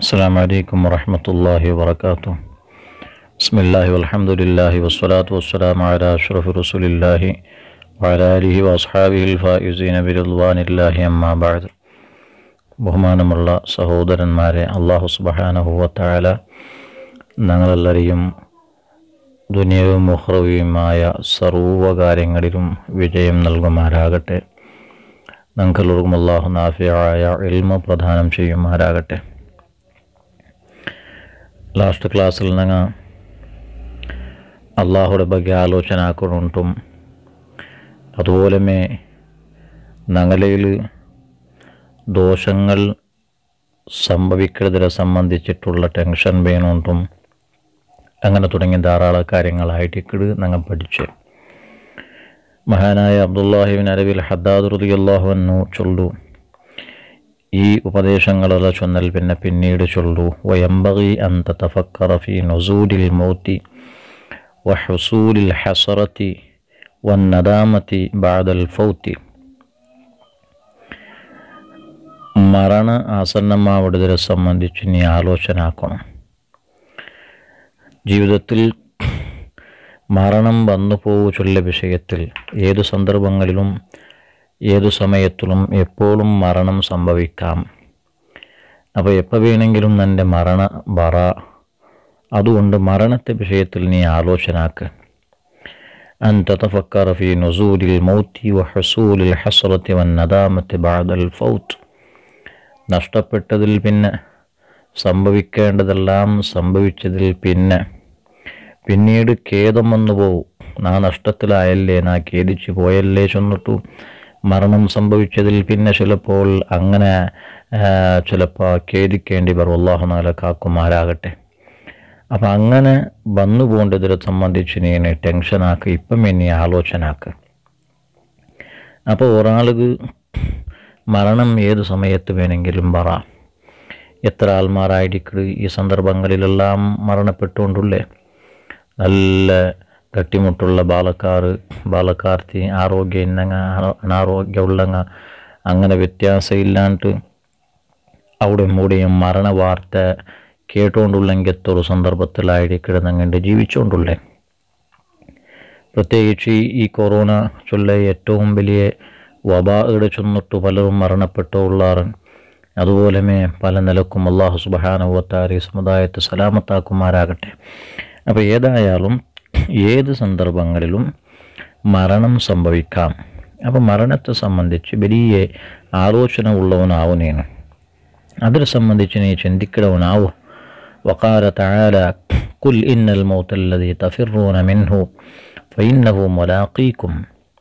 السلام عليكم ورحمة الله وبركاته بسم الله والحمد لله والصلاة والسلام على أشرف رسول الله وعلى آله وأصحابه الفائزين برضوان الله أما بعد ബഹുമാനമുള്ള സഹോദരന്മാരെ അള്ളാഹു സുബഹാനഹുവത്തായ ഞങ്ങളെല്ലാവരെയും ദുനിയവും മുഹ്റവിയുമായ സർവകാര്യങ്ങളിലും വിജയം നൽകുമാരാകട്ടെ ഞങ്ങൾക്കെല്ലാവർക്കും അള്ളാഹു നാഫിയായ എൽമ പ്രദാനം ചെയ്യുമാരാകട്ടെ ಲಾಸ್ಟ್ ಕ್ಲಾಸಲ್ಲಿ ನಂಗೆ അള്ളാഹുടെ ಬಗ್ಗೆ ആലോചന ആക്കുന്നുണ്ടും അതുപോലെ ഞങ്ങളിൽ ദോഷങ്ങൾ സംഭവിക്കുന്നതിനെ സംബന്ധിച്ചിട്ടുള്ള ടെൻഷൻ വേണോണ്ടും അങ്ങനെ തുടങ്ങിയ ധാരാളം കാര്യങ്ങളായിട്ട് ഇക്കട് ഞങ്ങൾ പഠിച്ച് മഹാനായ അബ്ദുല്ലാഹിബിൻ അരബിൽ ഹദ്ദാദ് റുദിയല്ലാഹു അന്നു ചൊല്ലു ഈ ഉപദേശങ്ങളെല്ലാം ചൊന്നൽ പിന്നെ പിന്നീട് ചൊല്ലു വയംബകി അന്ത തഫക്കറ ഫി നസൂലിൽ മൗത്തി വഹസൂലിൽ ഹസറത്തി വന്നദാമത്തി ബാദൽ ഫൗത്തി മരണ ആസന്നമാവിടുതരെ സംബന്ധിച്ച് നീ ആലോചന ആക്കണം ജീവിതത്തിൽ മരണം വന്നു പോവുച്ചുള്ള വിഷയത്തിൽ ഏതു സന്ദർഭങ്ങളിലും ഏതു സമയത്തിലും എപ്പോഴും മരണം സംഭവിക്കാം അപ്പോൾ എപ്പോൾ വേണമെങ്കിലും നിൻ്റെ മരണ വറ അതുകൊണ്ട് മരണത്തെ വിഷയത്തിൽ നീ ആലോചനാക്ക് أن تتفكر في نزول الموت وحصول الحسرة والندامة بعد الفوت നഷ്ടപ്പെട്ടതിൽ പിന്നെ സംഭവിക്കേണ്ടതെല്ലാം സംഭവിച്ചതിൽ പിന്നെ പിന്നീട് ഖേദം വന്നു പോവും നാ നഷ്ടത്തിലായല്ലേ നാ ഖേദിച്ചു പോയല്ലേ ചൊന്നിട്ടു മരണം സംഭവിച്ചതിൽ പിന്നെ ചിലപ്പോൾ അങ്ങനെ ചിലപ്പോൾ ഖേദിക്കേണ്ടി വരും അള്ളാഹു നാല കാക്കുമാരാകട്ടെ അപ്പം അങ്ങനെ വന്നു പോകേണ്ടതിനെ സംബന്ധിച്ച് നീ ടെൻഷനാക്ക് ഇപ്പം ഇനി ആലോചനാക്ക് അപ്പോൾ ഒരാൾക്ക് മരണം ഏത് സമയത്ത് വേണമെങ്കിലും പറ എത്ര ആൾമാരായിരിക്കും ഈ സന്ദർഭങ്ങളിലെല്ലാം മരണപ്പെട്ടുകൊണ്ടുള്ളേ നല്ല ഗട്ടിമുട്ടുള്ള ബാലക്കാർ ബാലക്കാർത്തി ആരോഗ്യം ഇന്നങ്ങ അനാരോഗ്യമുള്ളങ്ങ അങ്ങനെ വ്യത്യാസമില്ലാണ്ട് അവിടെ മൂടെയും മരണ വാർത്ത കേട്ടുകൊണ്ടുള്ളെങ്കിൽ ഒരു സന്ദർഭത്തിലായിരിക്കും ഞങ്ങളുടെ ജീവിച്ചുകൊണ്ടുള്ളേ പ്രത്യേകിച്ച് ഈ കൊറോണ ചൊല്ല ഏറ്റവും വലിയ വബായുടെ ചൊന്നിട്ട് പലരും മരണപ്പെട്ടുള്ളാറ് അതുപോലെ പല നിലക്കും അള്ളാഹു സുബാനുവത്താരി സമുദായത്തെ സലാമത്താക്കുമാരാകട്ടെ അപ്പോൾ ഏതായാലും ഏത് സന്ദർഭങ്ങളിലും മരണം സംഭവിക്കാം അപ്പോൾ മരണത്തെ സംബന്ധിച്ച് വലിയ ആലോചന ഉള്ളവനാവുന്നേന് അതിനെ സംബന്ധിച്ച് നീ ചിന്തിക്കണവനാവു വക്കാല താല കുൽ ഇന്നൽ മൗത്തല്ലതി തഫിറൂന മിൻഹു ഫൈന്നഹു മൊലാഖീക്കും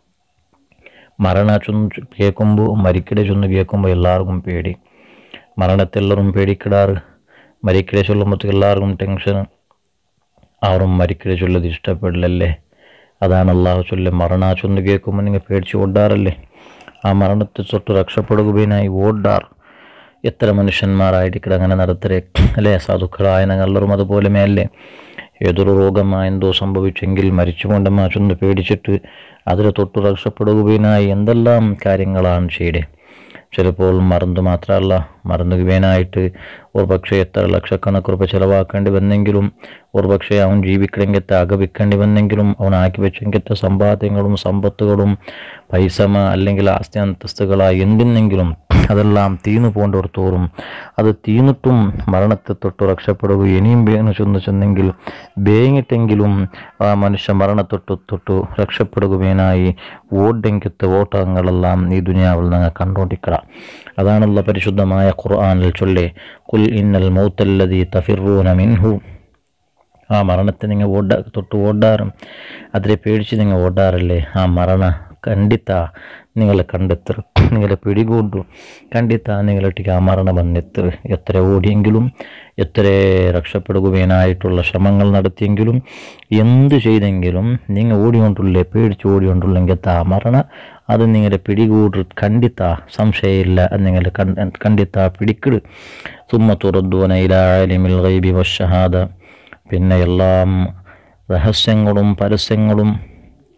മരണ ചൊന്ന് കേൾക്കുമ്പോൾ മരിക്കടെ ചൊന്ന് കേൾക്കുമ്പോൾ എല്ലാവർക്കും പേടി മരണത്തെല്ലാവരും പേടിക്കിടാറ് മരിക്കടെ ചൊല്ലുമ്പോൾ എല്ലാവർക്കും ടെൻഷൻ അവരും മരിക്കടെ ചൊല്ലത് ഇഷ്ടപ്പെടില്ലല്ലേ അതാണ് അള്ളാഹു ചൊല്ലെ മരണ ചൊന്ന് കേൾക്കുമ്പോൾ നിങ്ങൾ പേടിച്ച് ഓടാറല്ലേ ആ മരണത്തെ തൊട്ട് രക്ഷപ്പെടുകയായി ഓടാർ എത്ര മനുഷ്യന്മാരായിരിക്കും അങ്ങനെ നടത്തരെ അല്ലേ സാധുക്കളായ ഞങ്ങളറും അതുപോലെ മേലേ ഏതൊരു രോഗമായി എന്തോ സംഭവിച്ചെങ്കിൽ മരിച്ചുകൊണ്ടമ്മ ചൊന്ന് പേടിച്ചിട്ട് അതിൽ തൊട്ട് രക്ഷപ്പെടുകയായി എന്തെല്ലാം കാര്യങ്ങളാണ് ചെയ്തേ ചിലപ്പോൾ മറന്നു മാത്രമല്ല മറന്നുകയാനായിട്ട് ഒരു പക്ഷേ എത്ര ലക്ഷക്കണക്ക് രൂപ ചിലവാക്കേണ്ടി വന്നെങ്കിലും ഒരു പക്ഷേ അവൻ ജീവിക്കണമെങ്കിൽ അകവിക്കേണ്ടി വന്നെങ്കിലും അവൻ ആക്കി വെച്ചെങ്കിലത്തെ സമ്പാദ്യങ്ങളും സമ്പത്തുകളും പൈസമ അല്ലെങ്കിൽ ആസ്തി അന്തസ്തുകളായി എന്തിനെങ്കിലും അതെല്ലാം തീന്നു പോകേണ്ടവർത്തോറും അത് തീന്നിട്ടും മരണത്തെ തൊട്ട് രക്ഷപ്പെടുക ഇനിയും വേഗം ചെന്ന് ചെന്നെങ്കിൽ വേങ്ങിട്ടെങ്കിലും ആ മനുഷ്യ മരണത്തൊട്ട് തൊട്ട് രക്ഷപ്പെടുകയായി ഓടെങ്കിത്തെ ഓട്ടങ്ങളെല്ലാം ഈ ദുനിയാവിൽ നിങ്ങൾ കണ്ടുകൊണ്ടിരിക്കുക അതാണുള്ള പരിശുദ്ധമായ ഖുർആാനിൽ ചൊല്ലേ കുൽ ഇന്നൽ മൗത്തല്ലതി തഫിറൂന മിൻഹു ആ മരണത്തെ നിങ്ങൾ ഓടാ തൊട്ട് ഓടാറും അതിനെ പേടിച്ച് നിങ്ങൾ ഓടാറില്ലേ ആ മരണ ಖಂಡಿತ നിങ്ങളെ കണ്ടെത്തർ നിങ്ങളെ പിടികൂണ്ടു ಖಂಡಿತ നിങ്ങളൊട്ടിക്ക് ആ മരണം വന്നെത്തർ എത്ര ഓടിയെങ്കിലും എത്ര രക്ഷപ്പെടുകയാനായിട്ടുള്ള ശ്രമങ്ങൾ നടത്തിയെങ്കിലും എന്ത് ചെയ്തെങ്കിലും നിങ്ങൾ ഓടിക്കൊണ്ടുള്ളേ പേടിച്ച് ഓടിക്കൊണ്ടുള്ളെങ്കിൽ ആ മരണ അത് നിങ്ങളെ പിടികൂട് ಖಂಡಿತ സംശയമില്ല അത് നിങ്ങൾ ಖಂಡಿತ പിടിക്കിട് സുമ്മ തുറദ്ദൂന ഇലാലിമിൽ ഗൈബി വഷഹാദ പിന്നെ എല്ലാം രഹസ്യങ്ങളും പരസ്യങ്ങളും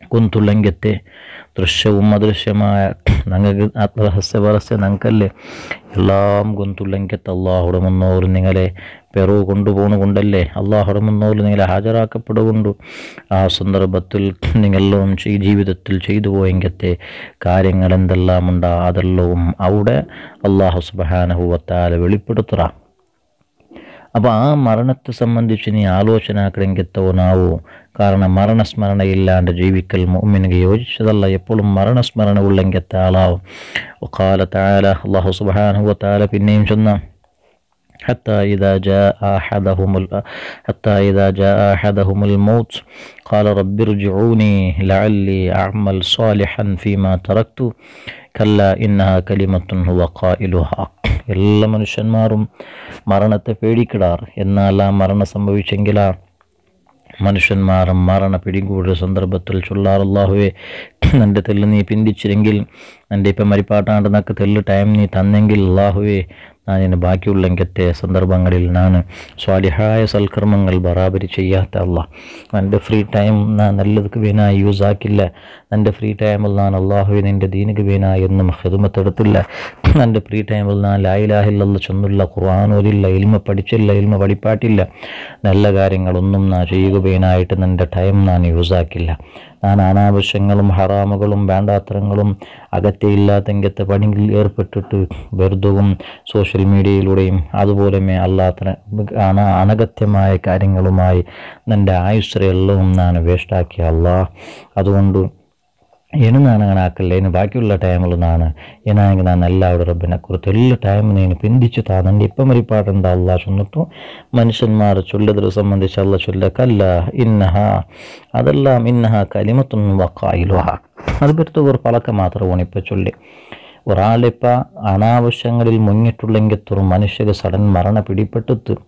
ಕುಂತುಳ್ಳಂಗೆತ್ತೆ ದೃಶ್ಯവും ಅದೃಶ್ಯമായ ഞങ്ങൾക്ക് ആത്മരഹസ്യ പരസ്യ ഞങ്ങൾക്കല്ലേ എല്ലാം ഗൊന്തുള്ളെങ്കത്ത് അള്ളാഹുടെ മുന്നോറ് നിങ്ങളെ പെറു കൊണ്ടുപോകുന്ന കൊണ്ടല്ലേ അള്ളാഹുടെ മുന്നോറ് നിങ്ങളെ ഹാജരാക്കപ്പെടുകൊണ്ടു ആ സന്ദർഭത്തിൽ നിങ്ങളെല്ലാം ഈ ജീവിതത്തിൽ ചെയ്തു പോയെങ്കത്തെ കാര്യങ്ങൾ എന്തെല്ലാം ഉണ്ടാ അതെല്ലാം അവിടെ അള്ളാഹു സുബാനഹുവത്താല വെളിപ്പെടുത്തുക അപ്പോൾ ആ മരണത്തെ സംബന്ധിച്ച് നീ ആലോചന ആക്കണമെങ്കിത്തോ നാവോ കാരണം മരണസ്മരണയില്ലാണ്ട് ജീവിക്കൽ മുമ്മിനിಗೆ യോജിച്ചതല്ല എപ്പോഴും മരണസ്മരണ ഉള്ളെങ്കത്തെ ആളാവും കാല താല അള്ളാഹു സുബാനുവ താല പിന്നെയും ചെന്ന حتى إذا جاء أحدهم ال- حتى إذا جاء أحدهم الموت قال رب ارجعوني لعلي أعمل صالحا فيما تركت كلا إنها كلمة هو قائلها എല്ലാ മനുഷ്യന്മാരും മരണത്തെ പേടിക്കിടാറ് എന്നാൽ ആ മരണം സംഭവിച്ചെങ്കിൽ ആ മനുഷ്യന്മാർ മരണ പിടികൂടിയ സന്ദർഭത്തിൽ ചൊല്ലാർ അള്ളാഹുവെ എൻ്റെ തെല്ല് നീ പിന്തിച്ചിരെങ്കിൽ എൻ്റെ ഇപ്പം മരിപ്പാട്ടാണ്ട് നക്ക് തെല്ല് ടൈം നീ തന്നെങ്കിൽ അള്ളാഹുവെ ഞാൻ ഇനി ബാക്കിയുള്ളെങ്കത്തെ സന്ദർഭങ്ങളിൽ ഞാൻ സ്വാലിഹായ സൽക്കർമ്മങ്ങൾ ബറാബരി ചെയ്യാത്ത അല്ല എൻ്റെ ഫ്രീ ടൈം ഞാൻ നല്ലതുക്ക് വേനായി യൂസ് ആക്കില്ല എൻ്റെ ഫ്രീ ടൈമിൽ ഞാൻ അള്ളാഹുവെ നിൻ്റെ ദീനിക്ക് വേനായി എന്നും ഹിദമത്തെടുത്തില്ല എൻ്റെ ഫ്രീ ടൈമിൽ ഞാൻ ലായിലാഹില്ല ചൊന്നില്ല ഖുർആാനോലില്ല ഇൽമ പഠിച്ചില്ല ഇൽമ പഠിപ്പാട്ടില്ല നല്ല കാര്യങ്ങളൊന്നും ഞാൻ ചെയ്യുക വേനായിട്ട് എൻ്റെ ടൈം ഞാൻ യൂസ് ആക്കില്ല ഞാൻ അനാവശ്യങ്ങളും ഹറാമുകളും വേണ്ടാത്തരങ്ങളും അകത്തെയില്ലാത്ത ഇങ്ങത്തെ പണിയിൽ ഏർപ്പെട്ടിട്ട് വെറുതവും സോഷ്യൽ മീഡിയയിലൂടെയും അതുപോലെ അല്ലാത്ത അന അനഗത്യമായ കാര്യങ്ങളുമായി എൻ്റെ ആയുസ്സരെല്ലാം ഞാൻ വേസ്റ്റാക്കിയ അല്ല അതുകൊണ്ട് ಏನು ನಾನು അങ്ങനെ ಹಾಕಲ್ಲ ಏನು ಬಾಕಿയുള്ള ಟೈಮಲ್ಲಿ ನಾನು ಏನಾಗಿ ನಾನು എല്ലാവരുടെ റബ്ബിനെ കുറിച്ച് എല്ലാ ടൈം నేను പിന്തിച്ചു താ നൻ്റെ ഇപ്പം മരിപ്പാടുണ്ട് അല്ല ചൊന്നിട്ടു മനുഷ്യന്മാർ ചൊല്ലതിൽ സംബന്ധിച്ച് അല്ല ചൊല്ലക്കല്ല ഇന്നഹ അതെല്ലാം ഇന്നഹ കലിമത്തൊന്നും വക്കായിലുഹ അത് പെരുത്ത് ഒരു പളക്ക മാത്രമാണ് ഇപ്പം ചൊല്ലി ഒരാളിപ്പോൾ അനാവശ്യങ്ങളിൽ മുങ്ങിട്ടുള്ളെങ്കിൽ തുറ മനുഷ്യക്ക് സഡൻ മരണ പിടിപ്പെട്ടിട്ട്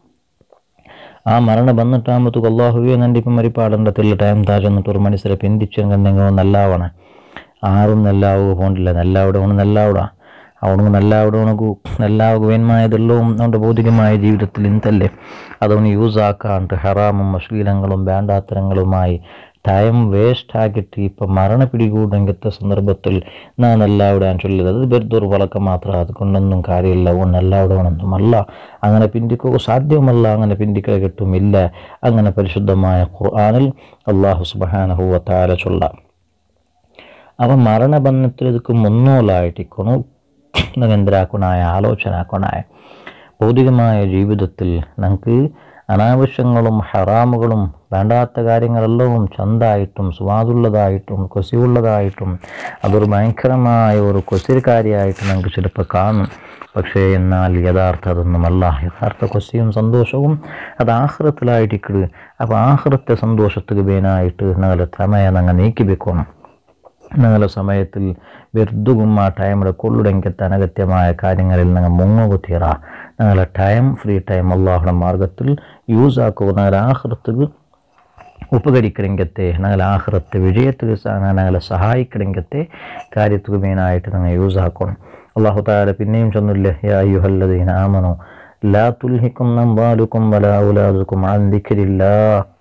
ആ മരണ ಬಂದಿಟ್ಟಾಂಬತ್ತು ಅಲ್ಲಾಹುವೇ ನಂದಿಪ್ಪ ಮರಿಪಾಡಂಡ ತೆಲ್ಲ ಟೈಮ್ ತಾಜನ್ನಿಟ್ಟು ഒരു മനുഷ്യരെ പിന്തിച്ചെങ്കിൽ നല്ലാവണ ആറും നെല്ലാവുക പോണ്ടില്ല നെല്ലാവിടെ ഓണ് നെല്ലാവിട അവണക്ക് നെല്ലാവിടെ ഉണക്കു നെല്ലാവുക വേന്മായതെല്ലാം അവൻ്റെ ഭൗതികമായ ജീവിതത്തിൽ ഇന്തല്ലേ അതവന് യൂസ് ആക്കാണ്ട് ഹറാമും അശ്ലീലങ്ങളും വേണ്ടാത്തരങ്ങളുമായി ടൈം വേസ്റ്റ് ആക്കിയിട്ട് ഇപ്പം മരണ പിടികൂടെങ്കത്തെ സന്ദർഭത്തിൽ ഞാൻ എല്ലാവിടെ ചൊല്ലിയത് അത് വെറുതൊരു വളക്കം മാത്രം അതുകൊണ്ടൊന്നും കാര്യമില്ല ഒന്ന് എല്ലാവിടെയൊന്നും അല്ല അങ്ങനെ പിന്തിക്കുക സാധ്യമല്ല അങ്ങനെ പിന്തിക്ക കിട്ടുമില്ല അങ്ങനെ പരിശുദ്ധമായ ഖുർആാനിൽ അള്ളാഹു സുബാനഹുവ താര ചൊല്ലാം അപ്പം മരണബന്ധത്തിൽ ಇದಕ್ಕೆ മുന്നോലായിട്ടിക്കണു എന്തിനാക്കണായ ആലോചന ആക്കണായ ഭൗതികമായ ജീവിതത്തിൽ നമുക്ക് അനാവശ്യങ്ങളും ഹറാമുകളും വേണ്ടാത്ത കാര്യങ്ങളെല്ലാം ചന്തായിട്ടും സ്വാദുള്ളതായിട്ടും കൊസിയുള്ളതായിട്ടും അതൊരു ഭയങ്കരമായ ഒരു കൊസിരിക്കാരിയായിട്ട് നമുക്ക് ചിലപ്പോൾ കാണും പക്ഷേ എന്നാൽ യഥാർത്ഥ അതൊന്നുമല്ല യഥാർത്ഥ കൊസിയും സന്തോഷവും അത് ആഹ്റത്തിലായിട്ടിക്കട് അപ്പോൾ ആഹ്റത്തെ സന്തോഷത്തിന് വേനായിട്ട് ഞങ്ങളുടെ സമയം ഞങ്ങൾ നീക്കിവെക്കണം ഞങ്ങളുടെ സമയത്തിൽ വെറുതും ആ ടൈമിടെ കൊള്ളുടെങ്കത്തെ അനഗത്യമായ കാര്യങ്ങളിൽ ഞങ്ങൾ മുങ്ങുകുത്തീറ ഞങ്ങളുടെ ടൈം ഫ്രീ ടൈം അള്ളാഹുടെ മാർഗത്തിൽ യൂസ് ആക്കുക ഞങ്ങളുടെ ആഹൃത്തുക്ക് ഉപകരിക്കണമെങ്കത്തെ ഞങ്ങളുടെ ആഹ്റത്തെ വിജയത്തിൽ ഞങ്ങളെ സഹായിക്കണമെങ്കത്തെ കാര്യത്തുക്ക് മെയിനായിട്ട് ഞങ്ങൾ യൂസ് ആക്കണം അള്ളാഹു താല പിന്നെയും ചൊന്നില്ലേ യാ യുഹല്ലദീന ആമനു ലാ തുൽഹിക്കും നമ്പാലുക്കും വല ഔലാദുക്കും അൻ ദിക്രില്ലാ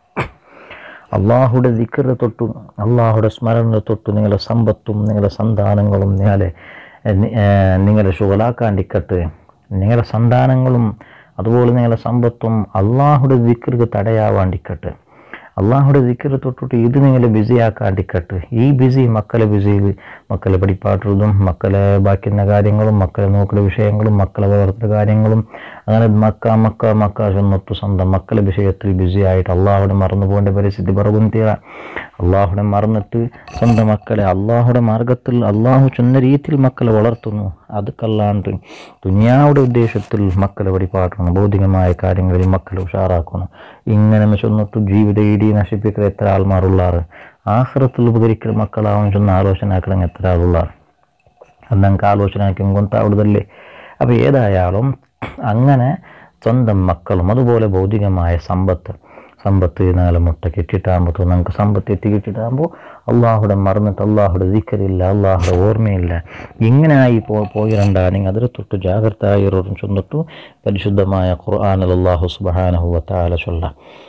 അള്ളാഹുടെ ദിക്കറ് തൊട്ടു അള്ളാഹുടെ സ്മരണ തൊട്ടു നിങ്ങളുടെ സമ്പത്തും നിങ്ങളുടെ സന്താനങ്ങളും നിങ്ങളെ നിങ്ങളെ ശുഗലാക്കാണ്ടിക്കട്ട് നിങ്ങളുടെ സന്താനങ്ങളും അതുപോലെ നിങ്ങളുടെ സമ്പത്തും അള്ളാഹുടെ ദിക്കർക്ക് തടയാവാണ്ടിക്കട്ട് അള്ളാഹുടെ ദിക്കറ് തൊട്ടിട്ട് ഇത് നിങ്ങൾ ബിസി ആക്കാണ്ടിക്കട്ട് ഈ ബിസി മക്കളെ ബിസിയിൽ മക്കളെ പഠിപ്പാട്ടുള്ളതും മക്കളെ ബാക്കിയുള്ള കാര്യങ്ങളും മക്കളെ നോക്കുന്ന വിഷയങ്ങളും മക്കളെ വളർത്തുന്ന കാര്യങ്ങളും അങ്ങനെ മക്ക മക്ക മക്ക ചെന്നൊട്ടു സ്വന്തം മക്കളെ വിഷയത്തിൽ ബിസി ആയിട്ട് അള്ളാഹുടെ മറന്നു പോകേണ്ട പരിസ്ഥിതി പറകും തീര അള്ളാഹുടെ മറന്നിട്ട് സ്വന്തം മക്കളെ അള്ളാഹുടെ മാർഗത്തിൽ അള്ളാഹു ചെന്ന രീതിയിൽ മക്കളെ വളർത്തുന്നു അതൊക്കല്ലാണ്ട് ദുനിയാവുടെ ഉദ്ദേശത്തിൽ മക്കളെ പഠിപ്പാട്ടണം ഭൗതികമായ കാര്യങ്ങളിൽ മക്കളെ ഉഷാറാക്കണം ഇങ്ങനെ ചെന്നിട്ട് ജീവിത ഇടി നശിപ്പിക്കുന്ന എത്ര ആൾമാരുള്ളാറ് ആഹ്റത്തിൽ ഉപകരിക്കുന്ന മക്കളാവും ചെന്ന് ആലോചന ആക്കണം എത്ര ആളുള്ളാറ് അത് ഞങ്ങൾക്ക് ആലോചന ആക്കും കൊണ്ടാവിടുതല്ലേ അപ്പോൾ ഏതായാലും അങ്ങനെ സ്വന്തം മക്കളും അതുപോലെ ഭൗതികമായ സമ്പത്ത് സമ്പത്ത് നാളെ മുട്ട കെട്ടിട്ടാകുമ്പോൾ നമുക്ക് സമ്പത്ത് എത്തി കിട്ടിട്ടാകുമ്പോൾ അള്ളാഹുടെ മറന്നിട്ട് അള്ളാഹുടെ ദിക്കറില്ല അള്ളാഹുടെ ഓർമ്മയില്ല ഇങ്ങനെയായി പോ പോയിരണ്ടാണെങ്കിൽ അതിൽ തൊട്ട് ജാഗ്രത ചെന്നിട്ടു പരിശുദ്ധമായ ഖുർആാനിൽ അള്ളാഹു സുബാനഹുവ താല ചൊല്ലാം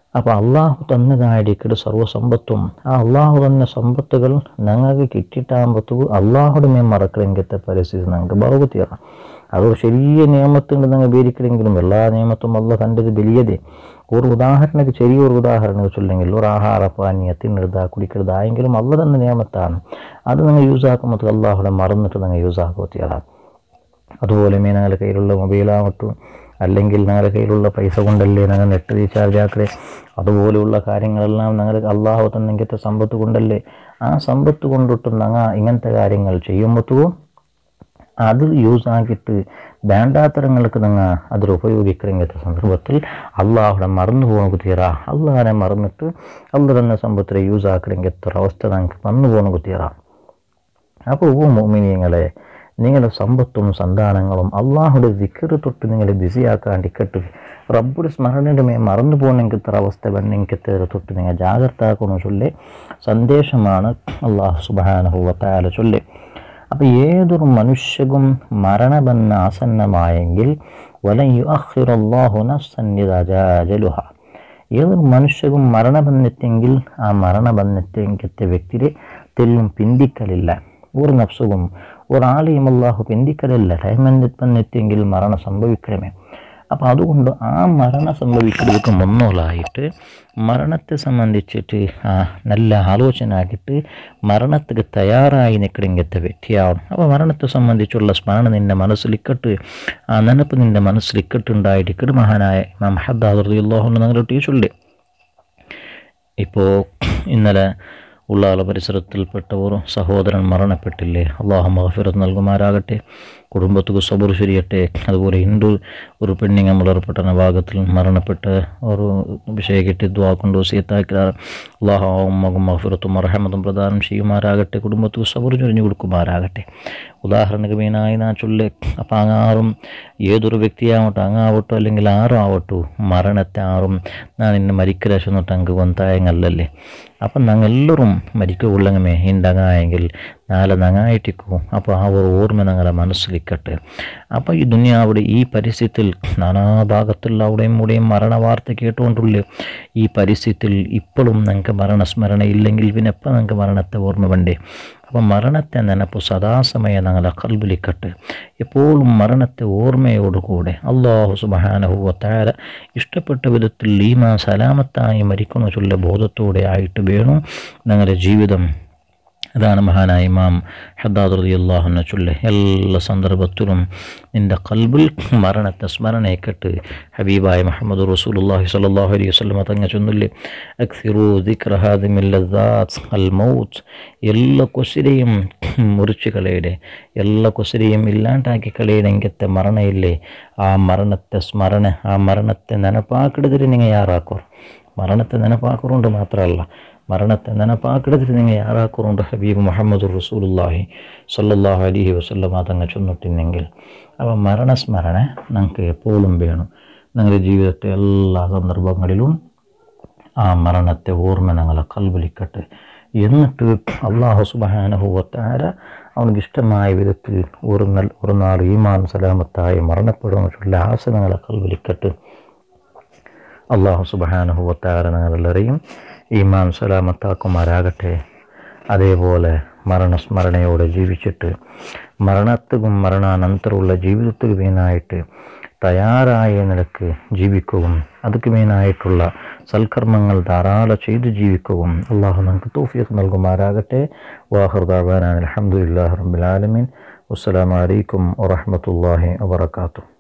അപ്പോൾ അള്ളാഹു തന്നതായിരിക്കും സർവ്വസമ്പത്തും ആ അള്ളാഹു തന്ന സമ്പത്തുകൾ ഞങ്ങൾക്ക് കിട്ടിയിട്ടാകുമ്പോഴത്തേക്ക് അള്ളാഹുടെ മേ മറക്കലെങ്കിലത്തെ പരിസ്ഥിതി ഞങ്ങൾക്ക് ഭാഗത്തിയാണ് അത് ചെറിയ നിയമത്തുണ്ട് ഞങ്ങൾ വേദിക്കലെങ്കിലും എല്ലാ നിയമത്തും അല്ല കണ്ടത് വലിയതേ ഒരു ഉദാഹരണക്ക് ചെറിയൊരു ഉദാഹരണം ചൊല്ലെങ്കിൽ ഒരു ആഹാര പാനീയ തിന്നരുതാ കുടിക്കരുതാ എങ്കിലും അല്ല തന്ന നിയമത്താണ് അത് നിങ്ങൾ യൂസ് ആക്കുമ്പോൾ അള്ളാഹുടെ മറന്നിട്ട് നിങ്ങൾ യൂസ് ആക്കുത്തിയതാണ് അതുപോലെ മേ ഞങ്ങളുടെ കയ്യിലുള്ള മൊബൈലാവട്ടും അല്ലെങ്കിൽ ഞങ്ങളുടെ കയ്യിലുള്ള പൈസ കൊണ്ടല്ലേ ഞങ്ങൾ നെറ്റ് റീചാർജ് ആക്കലേ അതുപോലെയുള്ള കാര്യങ്ങളെല്ലാം ഞങ്ങൾ അള്ളാഹു തന്നെങ്കിലത്തെ സമ്പത്ത് കൊണ്ടല്ലേ ആ സമ്പത്ത് കൊണ്ടിട്ട് ഞങ്ങൾ ഇങ്ങനത്തെ കാര്യങ്ങൾ ചെയ്യുമ്പോഴത്തേക്കും അത് യൂസ് ആക്കിയിട്ട് വേണ്ടാത്തരങ്ങൾക്ക് നിങ്ങൾ അതിൽ ഉപയോഗിക്കണമെങ്കിലത്തെ സന്ദർഭത്തിൽ അള്ളാഹുടെ മറന്നു പോകുന്ന തീരാ അള്ളാഹിനെ മറന്നിട്ട് അള്ള തന്നെ സമ്പത്തിനെ യൂസ് ആക്കണമെങ്കിലത്തെ അവസ്ഥ ഞങ്ങൾക്ക് വന്നു പോകുന്ന തീരാ അപ്പോൾ ഓ മോമിനിയങ്ങളെ നിങ്ങളുടെ സമ്പത്തും സന്താനങ്ങളും അള്ളാഹുടെ വിക്കറ് തൊട്ട് നിങ്ങളെ ബിസിയാക്കാണ്ടിക്കട്ട് റബ്ബുടെ സ്മരണയുടെ മേ മറന്നു പോകണമെങ്കിൽ ഇത്ര അവസ്ഥ വേണമെങ്കിൽ തൊട്ട് നിങ്ങൾ ജാഗ്രത ആക്കണം ചൊല്ലി സന്ദേശമാണ് അള്ളാഹു സുബാനഹുവത്തായാല ചൊല്ലി അപ്പോൾ ഏതൊരു മനുഷ്യകും മരണബന്ധ ആസന്നമായെങ്കിൽ വലൻ യുഅഖിറല്ലാഹു നഫ്സൻ ഇദാ ജാഅജലുഹ ഏതൊരു മനുഷ്യകും മരണബന്ധത്തെങ്കിൽ ആ മരണബന്ധത്തെങ്കിലത്തെ വ്യക്തിയെ തെല്ലും പിന്തിക്കലില്ല ഒരു നഫ്സുകും ഒരാളെയും അള്ളാഹു പിന്തിക്കലില്ല ടൈമെന്നെത്തിയെങ്കിൽ മരണം സംഭവിക്കണമേ അപ്പോൾ അതുകൊണ്ട് ആ മരണം സംഭവിക്കുന്നതിற்கு മുന്നോളായിട്ട് മരണത്തെ സംബന്ധിച്ചിട്ട് ആ നല്ല ആലോചന ആക്കിയിട്ട് മരണത്തിന് തയ്യാറായി നിൽക്കണമെങ്കിലത്തെ വ്യക്തിയാവണം അപ്പോൾ മരണത്തെ സംബന്ധിച്ചുള്ള സ്മരണ നിൻ്റെ മനസ്സിലിക്കട്ട് ആ നനപ്പ് നിൻ്റെ മനസ്സിലിക്കട്ടുണ്ടായിട്ട് മഹാനായ ഇമാം ഹദ്ദാദുല്ലാഹുന്ന് ഞങ്ങളുടെ ടീച്ചറില്ലേ ഇപ്പോൾ ഇന്നലെ ഉള്ളാള പരിസരത്തിൽപ്പെട്ട ഒരു സഹോദരൻ മരണപ്പെട്ടില്ലേ അള്ളാഹു മഹഫിറത്ത് നൽകുമാരാകട്ടെ കുടുംബത്തുക്ക് സബുർ ശരിയട്ടെ അതുപോലെ ഹിന്ദു ഒരു പെണ്ണിങ്ങ മുളർപ്പെട്ട ഭാഗത്തിൽ മരണപ്പെട്ട ഒരു വിഷയ കെട്ടി ദ്വാ കൊണ്ട് വസീത്താക്കിയാർ അള്ളാഹു മകും മഹഫിറത്തും അർഹമതും പ്രദാനം ചെയ്യുമാരാകട്ടെ കുടുംബത്തുക്ക് സബുർ ചൊരിഞ്ഞു കൊടുക്കുമാരാകട്ടെ ഉദാഹരണക്ക് മീനായി നാ ചൊല്ല് അപ്പം അങ്ങാറും ഏതൊരു വ്യക്തിയാവട്ടെ അങ്ങാവട്ടോ അല്ലെങ്കിൽ ആരും ആവട്ടു മരണത്തെ ആറും ഞാൻ ഇന്ന് മരിക്കലേശം തൊട്ട് അങ്ങ് കൊന്തായങ്ങല്ലല്ലേ അപ്പം ഞങ്ങളെല്ലാവരും മരിക്കുകൊള്ളങ്ങമേ ഇണ്ടങ്ങായെങ്കിൽ നാളെ നങ്ങായിട്ടിക്കും അപ്പോൾ ആ ഒരു ഓർമ്മ ഞങ്ങളുടെ മനസ്സിലിക്കട്ടെ അപ്പോൾ ഈ ദുനിയാവിടെ ഈ പരിസ്ഥിതിയിൽ നാനാഭാഗത്തുള്ള അവിടെയും ഇവിടെയും മരണ വാർത്ത കേട്ടുകൊണ്ടുള്ള ഈ പരിസ്ഥിതിയിൽ ഇപ്പോഴും ഞങ്ങൾക്ക് മരണസ്മരണ ഇല്ലെങ്കിൽ പിന്നെ എപ്പോൾ ഞങ്ങൾക്ക് മരണത്തെ ഓർമ്മ വേണ്ടേ അപ്പം മരണത്തെ നനപ്പ് സദാസമയം ഞങ്ങളെ കൽബിലിക്കട്ടെ എപ്പോഴും മരണത്തെ ഓർമ്മയോടുകൂടെ അള്ളാഹു സുബഹാനഹുവത്താര ഇഷ്ടപ്പെട്ട വിധത്തിൽ ഈമാ സലാമത്തായി മരിക്കുന്ന ചൊല്ല ബോധത്തോടെ ആയിട്ട് വേണം ഞങ്ങളുടെ ജീവിതം അതാണ് മഹാനായ ഇമാം ഹദ്ദാദ് റതി അള്ളാഹുനെ ചൊല്ലെ എല്ലാ സന്ദർഭത്തിലും നിൻ്റെ കൽബിൽ മരണത്തെ സ്മരണയെക്കെട്ട് ഹബീബായ മുഹമ്മദ് റസൂലുള്ളാഹി സ്വല്ലല്ലാഹു അലൈഹി വസല്ലം തങ്ങ ചൊന്നില്ലേ അക്സിറു ദിക്റഹാദിമില്ലദാത്ത് അൽ മൗത്ത് എല്ലാ കൊസിരെയും മുറിച്ച് കളയുടെ എല്ലാ കൊസിരെയും ഇല്ലാണ്ടാക്കി കളയണെങ്കത്തെ മരണയില്ലേ ആ മരണത്തെ സ്മരണ ആ മരണത്തെ നനപ്പാക്കിടതിൽ നിങ്ങൾ യാറാക്കോ മരണത്തെ നനപ്പാക്കുറുണ്ട് മാത്രമല്ല മരണത്തെ നനപ്പാക്കിടത്തിൽ നിങ്ങൾ യാറാക്കുറുണ്ട് ഹബീബ് മുഹമ്മദ് റസൂലുല്ലാഹി സല്ലല്ലാഹു അലൈഹി വസല്ലമ തങ്ങ ചൊന്നിട്ടില്ലെങ്കിൽ അപ്പോൾ മരണസ്മരണ നമുക്ക് എപ്പോഴും വേണം നിങ്ങളുടെ ജീവിതത്തെ എല്ലാ സന്ദർഭങ്ങളിലും ആ മരണത്തെ ഓർമ്മ ഞങ്ങളെ കൽവലിക്കട്ടെ എന്നിട്ട് അള്ളാഹു സുബാനഹുവത്താര അവനക്ക് ഇഷ്ടമായ വിധത്തിൽ ഒരു നൽ ഒരു നാൾ ഈമാൻ സലാമത്തായി മരണപ്പെടുമെന്നുള്ള ആശ ഞങ്ങളെ കൽവലിക്കട്ടെ അള്ളാഹു സുബാനഹുവത്താര ഞങ്ങളെല്ലാവരെയും ഈമാൻ സലാമത്താക്കുമാരാകട്ടെ അതേപോലെ മരണസ്മരണയോടെ ജീവിച്ചിട്ട് മരണത്തിനും മരണാനന്തരമുള്ള ജീവിതത്തിന് മീനായിട്ട് തയ്യാറായ നിലക്ക് ജീവിക്കുകയും അതുക്ക് മീനായിട്ടുള്ള സൽക്കർമ്മങ്ങൾ ധാരാളം ചെയ്ത് ജീവിക്കുകയും അള്ളാഹു നമുക്ക് തോഫിയൊക്കെ നൽകുമാരാകട്ടെ വാഹർദാബാൻ അലഹമുല്ലാ റബ്ബുലാലമീൻ അസ്സലാമലൈക്കും വറഹമത്തല്ലാഹി വാത്തു